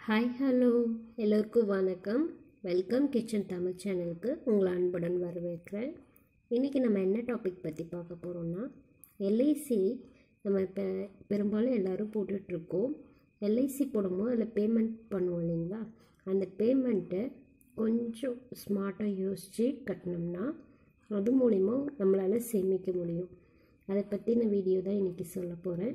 hi hello எல்லோருக்கும் வணக்கம் welcome kitchen Tamil சேனலுக்கு உங்களை அன்புடன் வரவேற்கிறேன் இன்றைக்கி நம்ம என்ன டாபிக் பற்றி பார்க்க போகிறோம்னா எல்ஐசி நம்ம இப்போ பெரும்பாலும் எல்லோரும் போட்டுட்ருக்கோம் எல்ஐசி போடும்போது அதில் பேமெண்ட் பண்ணுவோம் இல்லைங்களா அந்த பேமெண்ட்டை கொஞ்சம் ஸ்மார்ட்டாக யோசித்து கட்டினோம்னா அது மூலிமா நம்மளால் சேமிக்க முடியும் அதை பற்றின வீடியோ தான் இன்றைக்கி சொல்ல போகிறேன்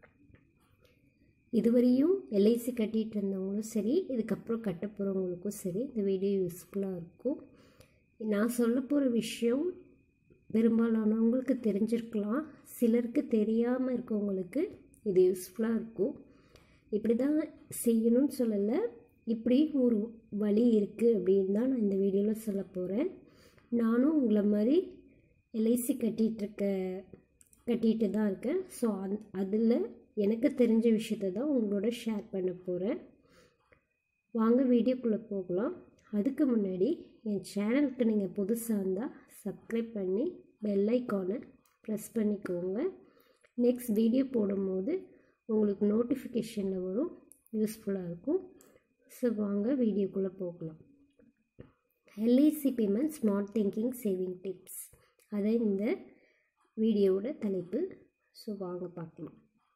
இதுவரையும் எல்ஐசி கட்டிகிட்டு இருந்தவங்களும் சரி இதுக்கப்புறம் கட்ட போகிறவங்களுக்கும் சரி இந்த வீடியோ யூஸ்ஃபுல்லாக இருக்கும் நான் சொல்ல போகிற விஷயம் பெரும்பாலானவங்களுக்கு தெரிஞ்சிருக்கலாம் சிலருக்கு தெரியாமல் இருக்கவங்களுக்கு இது யூஸ்ஃபுல்லாக இருக்கும் இப்படி தான் செய்யணும்னு சொல்லலை இப்படி ஒரு வழி இருக்குது அப்படின்னு தான் நான் இந்த வீடியோவில் சொல்ல போகிறேன் நானும் உங்களை மாதிரி எல்ஐசி கட்டிகிட்ருக்க கட்டிகிட்டு தான் இருக்கேன் ஸோ அந் அதில் எனக்கு தெரிஞ்ச விஷயத்த தான் உங்களோட ஷேர் பண்ண போகிறேன் வாங்க வீடியோக்குள்ளே போகலாம் அதுக்கு முன்னாடி என் சேனலுக்கு நீங்கள் புதுசாக இருந்தால் சப்ஸ்கிரைப் பண்ணி பெல் ஐக்கானை ப்ரெஸ் பண்ணிக்கோங்க நெக்ஸ்ட் வீடியோ போடும்போது உங்களுக்கு நோட்டிஃபிகேஷனில் வரும் யூஸ்ஃபுல்லாக இருக்கும் ஸோ வாங்க வீடியோக்குள்ளே போகலாம் LIC payment smart thinking saving tips அதை இந்த வீடியோவோட தலைப்பு ஸோ வாங்க பார்க்கலாம்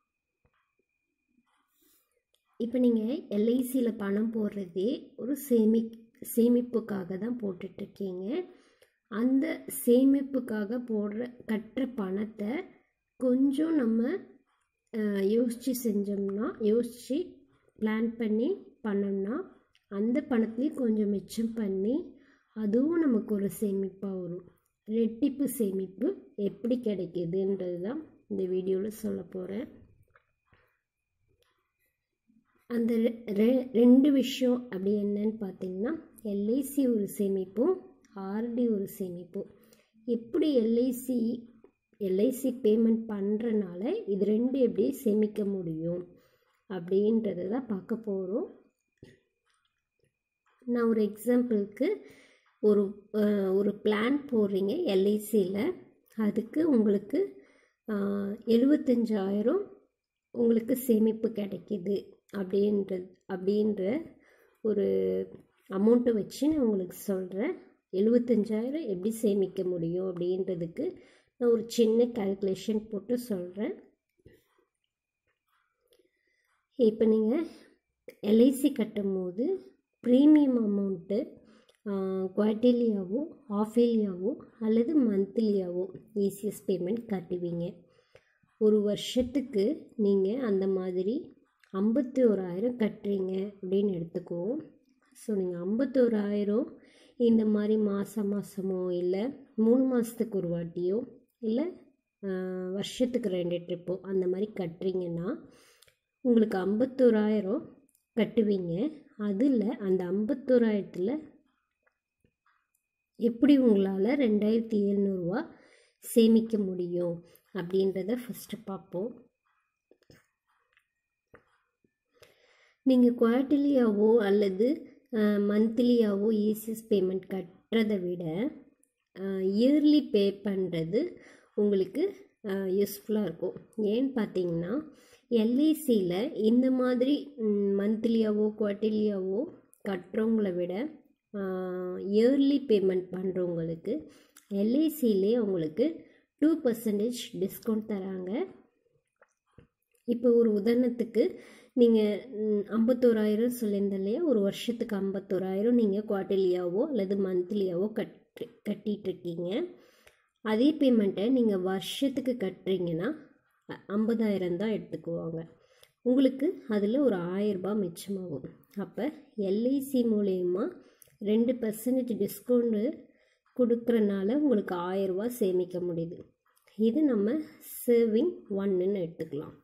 இப்போ நீங்கள் எல்ஐசியில் பணம் போடுறதே ஒரு சேமி சேமிப்புக்காக தான் போட்டுட்ருக்கீங்க அந்த சேமிப்புக்காக போடுற கட்டுற பணத்தை கொஞ்சம் நம்ம யோசித்து செஞ்சோம்னா யோசித்து பிளான் பண்ணி பண்ணோம்னா அந்த பணத்துலேயும் கொஞ்சம் மிச்சம் பண்ணி அதுவும் நமக்கு ஒரு சேமிப்பாக வரும் ரெட்டிப்பு சேமிப்பு எப்படி கிடைக்கிதுன்றது தான் இந்த வீடியோவில் சொல்ல போகிறேன் அந்த ரெ ரெண்டு விஷயம் அப்படி என்னன்னு பார்த்தீங்கன்னா எல்ஐசி ஒரு சேமிப்பும் ஆர்டி ஒரு சேமிப்பும் எப்படி எல்ஐசி எல்ஐசி பேமெண்ட் பண்ணுறனால இது ரெண்டு எப்படி சேமிக்க முடியும் அப்படின்றத தான் பார்க்க போகிறோம் நான் ஒரு எக்ஸாம்பிளுக்கு ஒரு ஒரு பிளான் போடுறீங்க எல்ஐசியில் அதுக்கு உங்களுக்கு எழுபத்தஞ்சாயிரம் உங்களுக்கு சேமிப்பு கிடைக்கிது அப்படின்ற அப்படின்ற ஒரு அமௌண்ட்டை வச்சு நான் உங்களுக்கு சொல்கிறேன் எழுபத்தஞ்சாயிரம் எப்படி சேமிக்க முடியும் அப்படின்றதுக்கு நான் ஒரு சின்ன கால்குலேஷன் போட்டு சொல்கிறேன் இப்போ நீங்கள் எல்ஐசி கட்டும் போது ப்ரீமியம் அமௌண்ட்டு குவார்டர்லியாவோ ஆஃபேலியாவோ அல்லது மந்த்லியாவோ இசிஎஸ் பேமெண்ட் கட்டுவீங்க ஒரு வருஷத்துக்கு நீங்கள் அந்த மாதிரி ஐம்பத்தி ஓராயிரம் கட்டுறீங்க அப்படின்னு எடுத்துக்குவோம் ஸோ நீங்கள் ஐம்பத்தோராயிரம் இந்த மாதிரி மாதம் மாதமோ இல்லை மூணு மாதத்துக்கு ஒரு வாட்டியோ இல்லை வருஷத்துக்கு ரெண்டு ட்ரிப்போ அந்த மாதிரி கட்டுறீங்கன்னா உங்களுக்கு ஐம்பத்தோராயிரம் கட்டுவீங்க அதில் அந்த ஐம்பத்தோராயிரத்தில் எப்படி உங்களால் ரெண்டாயிரத்தி எழுநூறுவா சேமிக்க முடியும் அப்படின்றத ஃபஸ்ட்டு பார்ப்போம் நீங்கள் குவார்ட்டர்லியாவோ அல்லது மந்த்லியாவோ இசிஎஸ் பேமெண்ட் கட்டுறதை விட இயர்லி பே பண்ணுறது உங்களுக்கு யூஸ்ஃபுல்லாக இருக்கும் ஏன்னு பார்த்தீங்கன்னா எல்ஐசியில் இந்த மாதிரி மந்த்லியாவோ குவார்ட்டர்லியாவோ கட்டுறவங்கள விட இயர்லி பேமெண்ட் பண்ணுறவங்களுக்கு எல்ஐசியிலே உங்களுக்கு டூ பர்சன்டேஜ் டிஸ்கவுண்ட் தராங்க இப்போ ஒரு உதாரணத்துக்கு நீங்கள் ஐம்பத்தோராயிரம் சொல்லியிருந்த இல்லையா ஒரு வருஷத்துக்கு ஐம்பத்தோராயிரம் நீங்கள் குவார்ட்டர்லியாவோ அல்லது மந்த்லியாவோ கட்டு கட்டிகிட்ருக்கீங்க அதே பேமெண்ட்டை நீங்கள் வருஷத்துக்கு கட்டுறீங்கன்னா ஐம்பதாயிரம் தான் எடுத்துக்குவாங்க உங்களுக்கு அதில் ஒரு ஆயரரூபா மிச்சமாகும் அப்போ எல்ஐசி மூலயமா ரெண்டு பர்சன்டேஜ் டிஸ்கவுண்ட்டு கொடுக்குறனால உங்களுக்கு ஆயரூபா சேமிக்க முடியுது இது நம்ம சேவிங் ஒன்றுன்னு எடுத்துக்கலாம்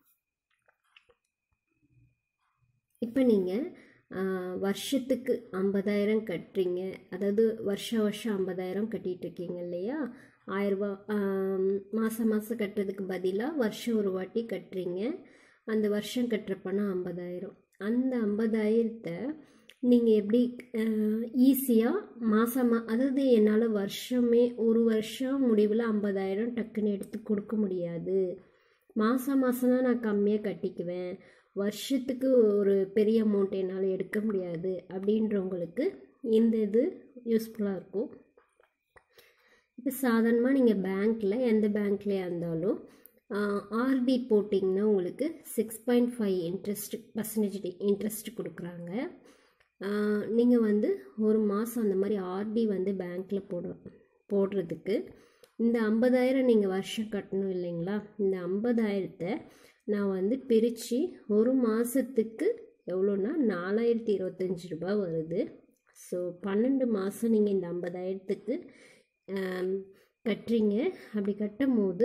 இப்போ நீங்கள் வருஷத்துக்கு ஐம்பதாயிரம் கட்டுறீங்க அதாவது வருஷம் வருஷம் ஐம்பதாயிரம் கட்டிகிட்ருக்கீங்க இல்லையா ஆயரூபா மாதம் மாதம் கட்டுறதுக்கு பதிலாக வருஷம் ஒரு வாட்டி கட்டுறீங்க அந்த வருஷம் கட்டுற பணம் ஐம்பதாயிரம் அந்த ஐம்பதாயிரத்தை நீங்கள் எப்படி ஈஸியாக மாதமாக அதாவது என்னால் வருஷமே ஒரு வருஷம் முடிவில் ஐம்பதாயிரம் டக்குன்னு எடுத்து கொடுக்க முடியாது மாதம் மாதம் தான் நான் கம்மியாக கட்டிக்குவேன் வருஷத்துக்கு ஒரு பெரிய அமௌண்ட் என்னால் எடுக்க முடியாது அப்படின்றவங்களுக்கு இந்த இது யூஸ்ஃபுல்லாக இருக்கும் இப்போ சாதாரணமாக நீங்கள் பேங்க்கில் எந்த பேங்க்லேயா இருந்தாலும் ஆர்டி போட்டிங்கன்னா உங்களுக்கு six point five interest percentage interest கொடுக்குறாங்க நீங்கள் வந்து ஒரு மாதம் அந்த மாதிரி ஆர்டி வந்து பேங்க்கில் போட போடுறதுக்கு இந்த ஐம்பதாயிரம் நீங்கள் வருஷம் கட்டணும் இல்லைங்களா இந்த ஐம்பதாயிரத்தை நான் வந்து பிரித்து ஒரு மாதத்துக்கு எவ்வளோன்னா நாலாயிரத்தி இருபத்தஞ்சி ரூபா வருது ஸோ பன்னெண்டு மாதம் நீங்கள் இந்த ஐம்பதாயிரத்துக்கு கட்டுறீங்க அப்படி கட்டும் போது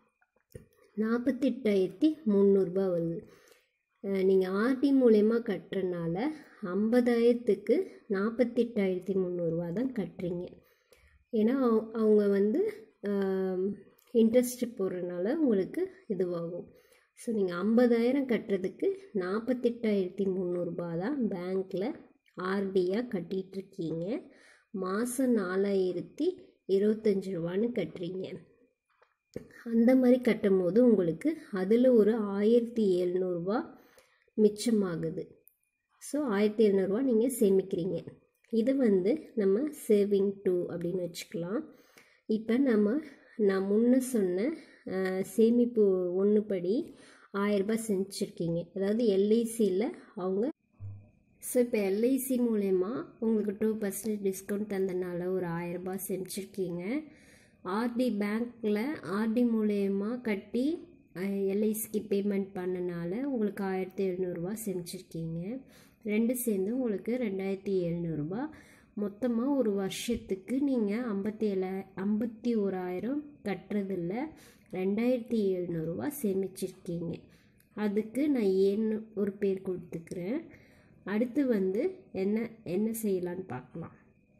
நாற்பத்தெட்டாயிரத்தி முந்நூறுரூபா வருது நீங்கள் ஆர்டி மூலயமா கட்டுறனால ஐம்பதாயிரத்துக்கு நாற்பத்தெட்டாயிரத்தி முந்நூறுரூவா தான் கட்டுறீங்க ஏன்னா அவங்க வந்து இன்ட்ரெஸ்ட் போடுறதுனால உங்களுக்கு இதுவாகும் ஸோ நீங்கள் ஐம்பதாயிரம் கட்டுறதுக்கு நாற்பத்தெட்டாயிரத்தி முந்நூறுரூபா தான் பேங்க்கில் ஆர்டியாக கட்டிகிட்ருக்கீங்க மாதம் நாலாயிரத்தி இருபத்தஞ்சி ரூபான்னு கட்டுறீங்க அந்த மாதிரி கட்டும் போது உங்களுக்கு அதில் ஒரு ஆயிரத்தி எழுநூறுபா மிச்சமாகுது ஸோ ஆயிரத்தி எழுநூறுபா நீங்கள் சேமிக்கிறீங்க இது வந்து நம்ம சேவிங் டூ அப்படின்னு வச்சுக்கலாம் இப்போ நம்ம நான் முன்ன சொன்ன சேமிப்பு ஒன்று படி ஆயரரூபா செஞ்சுருக்கீங்க அதாவது எல்ஐசியில் அவங்க ஸோ இப்போ எல்ஐசி மூலயமா உங்களுக்கு டூ பர்சன்டேஜ் டிஸ்கவுண்ட் தந்தனால ஒரு ஆயரரூபா செஞ்சுருக்கீங்க ஆர்டி பேங்க்கில் ஆர்டி மூலயமா கட்டி எல்ஐசிக்கு பேமெண்ட் பண்ணனால உங்களுக்கு ஆயிரத்தி எழுநூறுபா செஞ்சுருக்கீங்க ரெண்டு சேர்ந்து உங்களுக்கு ரெண்டாயிரத்தி எழுநூறுபா மொத்தமாக ஒரு வருஷத்துக்கு நீங்கள் ஐம்பத்தி ஏழா ஐம்பத்தி ஓராயிரம் கட்டுறதில்ல ரெண்டாயிரத்தி எழுநூறுபா சேமிச்சிருக்கீங்க அதுக்கு நான் ஏன்னு ஒரு பேர் கொடுத்துக்கிறேன் அடுத்து வந்து என்ன என்ன செய்யலான்னு பார்க்கலாம்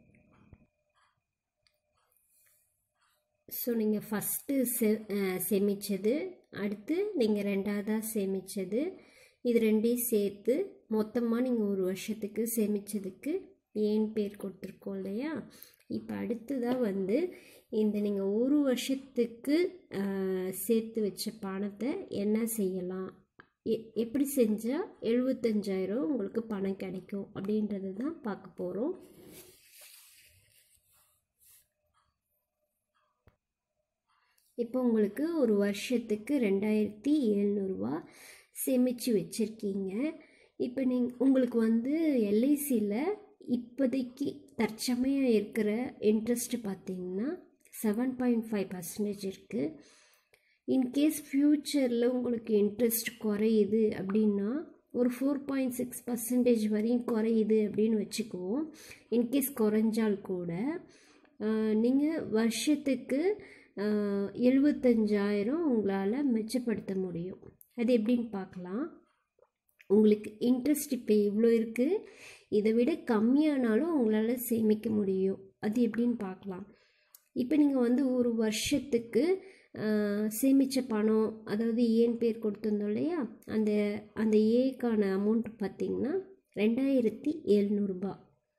ஸோ நீங்கள் ஃபஸ்ட்டு செ சேமித்தது அடுத்து நீங்கள் ரெண்டாவதாக சேமித்தது இது ரெண்டையும் சேர்த்து மொத்தமாக நீங்கள் ஒரு வருஷத்துக்கு சேமித்ததுக்கு ஏன் பேர் கொடுத்துருக்கோம் இல்லையா இப்போ அடுத்ததாக வந்து இந்த நீங்கள் ஒரு வருஷத்துக்கு சேர்த்து வச்ச பணத்தை என்ன செய்யலாம் எ எப்படி செஞ்சால் எழுபத்தஞ்சாயிரம் உங்களுக்கு பணம் கிடைக்கும் அப்படின்றது தான் பார்க்க போகிறோம் இப்போ உங்களுக்கு ஒரு வருஷத்துக்கு ரெண்டாயிரத்தி எழுநூறுவா சேமித்து வச்சுருக்கீங்க இப்போ நீங்கள் உங்களுக்கு வந்து எல்ஐசியில் இப்போதைக்கு தற்சமயம் இருக்கிற இன்ட்ரெஸ்ட் பார்த்தீங்கன்னா செவன் பாயிண்ட் ஃபைவ் பர்சன்டேஜ் இருக்குது இன்கேஸ் ஃப்யூச்சரில் உங்களுக்கு இன்ட்ரெஸ்ட் குறையுது அப்படின்னா ஒரு ஃபோர் பாயிண்ட் சிக்ஸ் பர்சன்டேஜ் வரையும் குறையுது அப்படின்னு வச்சுக்குவோம் இன்கேஸ் குறைஞ்சால் கூட நீங்கள் வருஷத்துக்கு எழுபத்தஞ்சாயிரம் உங்களால் மிச்சப்படுத்த முடியும் அது எப்படின்னு பார்க்கலாம் உங்களுக்கு இன்ட்ரெஸ்ட் இப்போ இவ்வளோ இருக்குது இதை விட கம்மியானாலும் உங்களால் சேமிக்க முடியும் அது எப்படின்னு பார்க்கலாம் இப்போ நீங்கள் வந்து ஒரு வருஷத்துக்கு சேமித்த பணம் அதாவது ஏன் பேர் கொடுத்துருந்தோம் இல்லையா அந்த அந்த ஏக்கான அமௌண்ட் பார்த்திங்கன்னா ரெண்டாயிரத்தி எழுநூறுபா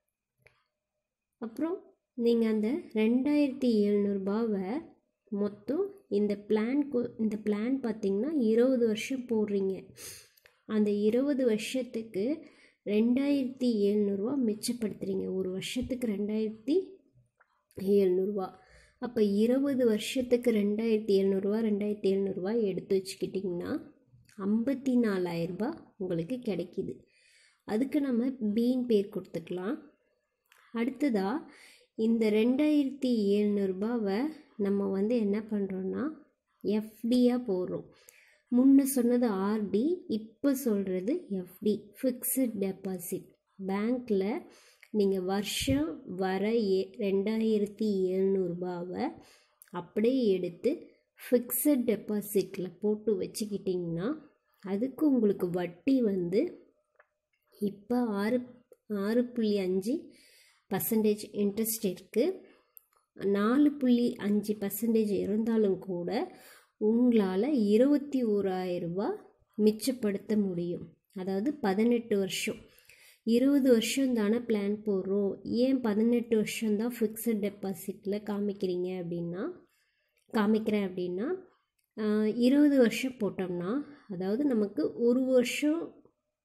அப்புறம் நீங்கள் அந்த ரெண்டாயிரத்தி எழுநூறுபாவை மொத்தம் இந்த பிளான் இந்த பிளான் பார்த்திங்கன்னா இருபது வருஷம் போடுறீங்க அந்த இருபது வருஷத்துக்கு ரெண்டாயிரத்தி எழுநூறுவா மிச்சப்படுத்துகிறீங்க ஒரு வருஷத்துக்கு ரெண்டாயிரத்தி எழுநூறுவா அப்போ இருபது வருஷத்துக்கு ரெண்டாயிரத்தி எழுநூறுவா ரெண்டாயிரத்தி எழுநூறுவா எடுத்து வச்சுக்கிட்டிங்கன்னா ஐம்பத்தி நாலாயிரரூபா உங்களுக்கு கிடைக்கிது அதுக்கு நம்ம பீன் பேர் கொடுத்துக்கலாம் அடுத்ததாக இந்த ரெண்டாயிரத்தி எழுநூறுபாவை நம்ம வந்து என்ன பண்ணுறோன்னா எஃப்டியாக போடுறோம் முன்ன சொன்னது ஆர்டி இப்போ சொல்கிறது எஃப்டி ஃபிக்ஸட் டெபாசிட் பேங்க்கில் நீங்கள் வருஷம் வர ஏ ரெண்டாயிரத்தி எழுநூறுபாவை அப்படியே எடுத்து ஃபிக்ஸட் டெபாசிட்டில் போட்டு வச்சுக்கிட்டிங்கன்னா அதுக்கு உங்களுக்கு வட்டி வந்து இப்போ ஆறு ஆறு புள்ளி அஞ்சு பர்சன்டேஜ் இன்ட்ரெஸ்ட் இருக்குது நாலு புள்ளி அஞ்சு பர்சன்டேஜ் இருந்தாலும் கூட உங்களால் இருபத்தி ஓராயிரரூபா மிச்சப்படுத்த முடியும் அதாவது பதினெட்டு வருஷம் இருபது வருஷம் தானே பிளான் போடுறோம் ஏன் பதினெட்டு வருஷம் தான் ஃபிக்ஸட் டெபாசிட்டில் காமிக்கிறீங்க அப்படின்னா காமிக்கிறேன் அப்படின்னா இருபது வருஷம் போட்டோம்னா அதாவது நமக்கு ஒரு வருஷம்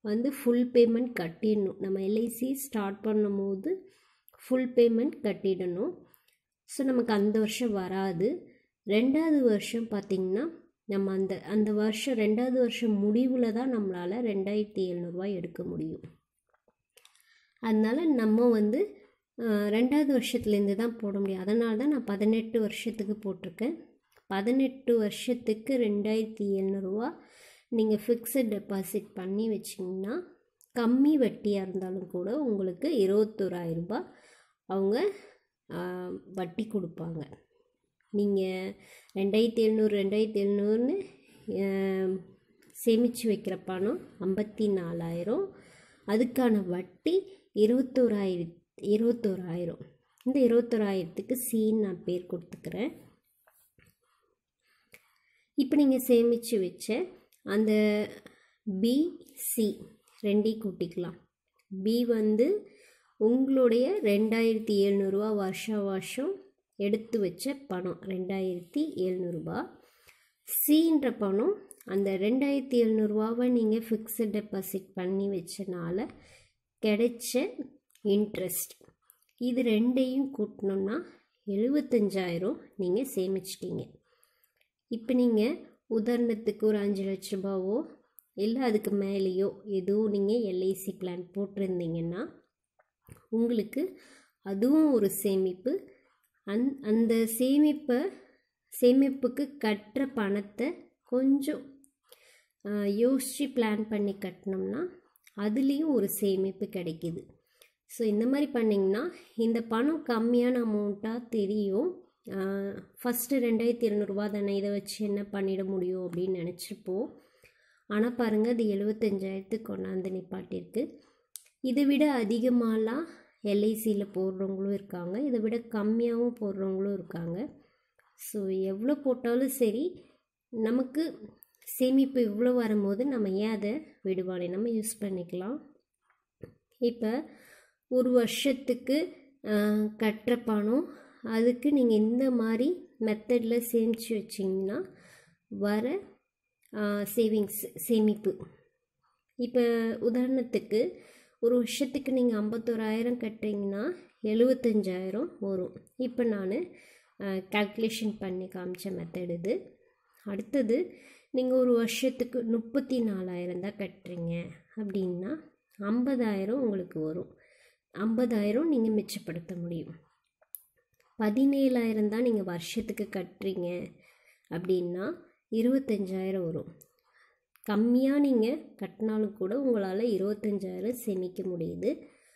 வந்து ஃபுல் பேமெண்ட் கட்டிடணும் நம்ம எல்ஐசி ஸ்டார்ட் பண்ணும்போது ஃபுல் பேமெண்ட் கட்டிடணும் ஸோ நமக்கு அந்த வருஷம் வராது ரெண்டாவது வருஷம் பார்த்திங்கன்னா நம்ம அந்த அந்த வருஷம் ரெண்டாவது வருஷம் முடிவில் தான் நம்மளால் ரெண்டாயிரத்தி எழுநூறுவா எடுக்க முடியும் அதனால் நம்ம வந்து ரெண்டாவது வருஷத்துலேருந்து தான் போட முடியும் அதனால தான் நான் பதினெட்டு வருஷத்துக்கு போட்டிருக்கேன் பதினெட்டு வருஷத்துக்கு ரெண்டாயிரத்தி எழுநூறுவா நீங்கள் ஃபிக்ஸட் டெபாசிட் பண்ணி வச்சிங்கன்னா கம்மி வட்டியாக இருந்தாலும் கூட உங்களுக்கு இருபத்தோராயிரரூபா அவங்க வட்டி கொடுப்பாங்க நீங்கள் ரெண்டாயிரத்தி எழுநூறு ரெண்டாயிரத்தி எழுநூறுன்னு சேமித்து வைக்கிற பணம் ஐம்பத்தி நாலாயிரம் அதுக்கான வட்டி இருபத்தோராயிரம் இருபத்தோராயிரம் இந்த இருபத்தோராயிரத்துக்கு சீன் நான் பேர் கொடுத்துக்கிறேன் இப்போ நீங்கள் சேமித்து வச்ச அந்த பிசி ரெண்டையும் கூட்டிக்கலாம் பி வந்து உங்களுடைய ரெண்டாயிரத்தி எழுநூறுவா வருஷா வருஷம் எடுத்து வச்ச பணம் ரெண்டாயிரத்தி எழுநூறுபா சின்ற பணம் அந்த ரெண்டாயிரத்தி எழுநூறுவாவை நீங்கள் ஃபிக்ஸட் டெபாசிட் பண்ணி வச்சனால கிடைச்ச இன்ட்ரெஸ்ட் இது ரெண்டையும் கூட்டினோம்னா எழுபத்தஞ்சாயிரம் நீங்கள் சேமிச்சிட்டீங்க இப்போ நீங்கள் உதாரணத்துக்கு ஒரு அஞ்சு லட்ச ரூபாவோ இல்லை அதுக்கு மேலேயோ எதுவும் நீங்கள் எல்ஐசி பிளான் போட்டிருந்தீங்கன்னா உங்களுக்கு அதுவும் ஒரு சேமிப்பு அந் அந்த சேமிப்பை சேமிப்புக்கு கட்டுற பணத்தை கொஞ்சம் யோசித்து பிளான் பண்ணி கட்டினோம்னா அதுலேயும் ஒரு சேமிப்பு கிடைக்கிது ஸோ இந்த மாதிரி பண்ணிங்கன்னா இந்த பணம் கம்மியான அமௌண்ட்டாக தெரியும் ஃபஸ்ட்டு ரெண்டாயிரத்தி இரநூறுவா தானே இதை வச்சு என்ன பண்ணிட முடியும் அப்படின்னு நினச்சிருப்போம் ஆனால் பாருங்கள் அது எழுபத்தஞ்சாயிரத்துக்கு கொண்டாந்து நிப்பாட்டிருக்கு இதை விட அதிகமாகலாம் எல்ஐசியில் போடுறவங்களும் இருக்காங்க இதை விட கம்மியாகவும் போடுறவங்களும் இருக்காங்க ஸோ எவ்வளோ போட்டாலும் சரி நமக்கு சேமிப்பு இவ்வளோ வரும்போது நம்ம ஏன் அதை விடுவானே நம்ம யூஸ் பண்ணிக்கலாம் இப்போ ஒரு வருஷத்துக்கு கட்டுற பணம் அதுக்கு நீங்கள் இந்த மாதிரி மெத்தடில் சேமித்து வச்சிங்கன்னா வர சேவிங்ஸ் சேமிப்பு இப்போ உதாரணத்துக்கு ஒரு வருஷத்துக்கு நீங்கள் ஐம்பத்தோராயிரம் கட்டுறீங்கன்னா எழுபத்தஞ்சாயிரம் வரும் இப்போ நான் கால்குலேஷன் பண்ணி காமிச்ச மெத்தட் இது அடுத்தது நீங்கள் ஒரு வருஷத்துக்கு முப்பத்தி நாலாயிரம் தான் கட்டுறீங்க அப்படின்னா ஐம்பதாயிரம் உங்களுக்கு வரும் ஐம்பதாயிரம் நீங்கள் மிச்சப்படுத்த முடியும் பதினேழாயிரம் தான் நீங்கள் வருஷத்துக்கு கட்டுறீங்க அப்படின்னா இருபத்தஞ்சாயிரம் வரும் கம்மியாக நீங்கள் கட்டினாலும் கூட உங்களால் இருபத்தஞ்சாயிரம் சேமிக்க முடியுது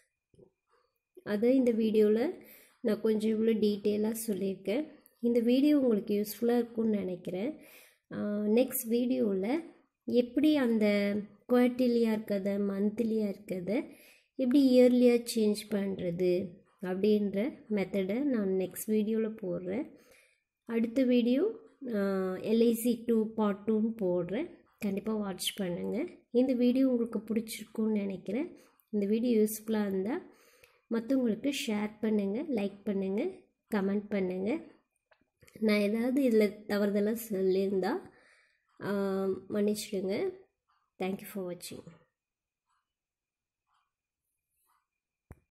அதை இந்த வீடியோவில் நான் கொஞ்சம் இவ்வளோ டீட்டெயிலாக சொல்லியிருக்கேன் இந்த வீடியோ உங்களுக்கு யூஸ்ஃபுல்லாக இருக்கும்னு நினைக்கிறேன் நெக்ஸ்ட் வீடியோவில் எப்படி அந்த குவார்ட்டர்லியாக இருக்கிறத மந்த்லியாக இருக்கிறத எப்படி இயர்லியாக சேஞ்ச் பண்ணுறது அப்படின்ற மெத்தடை நான் நெக்ஸ்ட் வீடியோவில் போடுறேன் அடுத்த வீடியோ எல்ஐசி டூ பார்ட் டூன்னு போடுறேன் கண்டிப்பாக வாட்ச் பண்ணுங்கள் இந்த வீடியோ உங்களுக்கு பிடிச்சிருக்குன்னு நினைக்கிறேன் இந்த வீடியோ யூஸ்ஃபுல்லாக இருந்தால் மற்றவங்களுக்கு ஷேர் பண்ணுங்கள் லைக் பண்ணுங்கள் கமெண்ட் பண்ணுங்கள் நான் ஏதாவது இதில் தவறுதலாக சொல்லியிருந்தால் மன்னிச்சிடுங்க தேங்க்யூ ஃபார் வாட்சிங்